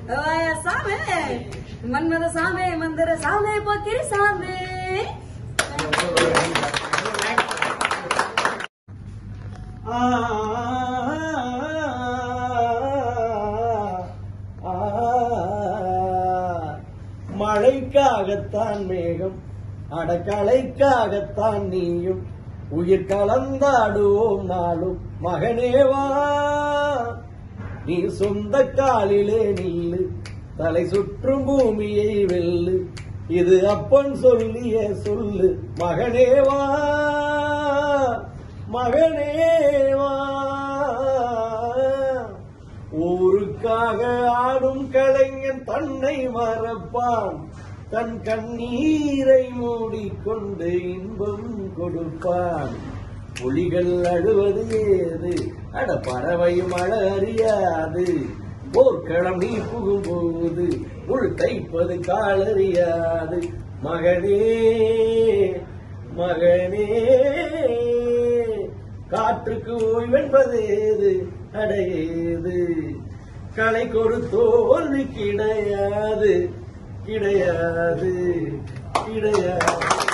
வாயா சாமி மன்மத சாமி மந்திர சாமி போக்கிரி சாமி ஆ, ஆ, மழைக்காகத்தான் மேகம் அடக்கலைக்காகத்தான் நீயும் உயிர் கலந்தாடுவோம் நாளும் மகனேவா நீ சொந்த காலிலே நில்லு தலை சுற்றும் பூமியை வெல்லு இது அப்பன் சொல்லிய சொல்லு மகனேவா மகனேவா ஊருக்காக ஆடும் கலைஞன் தன்னை மறப்பான் தன் கண்ணீரை மூடிக்கொண்டு இன்பம் கொடுப்பான் புலிகள் அழுவது ஏது அட பறவையும் அழ அறியாது போர்க்களம் நீ புகும்போது உள் தைப்பது காலறியாது மகனே மகனே காற்றுக்கு ஓய்வென்பது ஏது அடையேது களை கொடுத்தோல்வி கிடையாது கிடையாது கிடையாது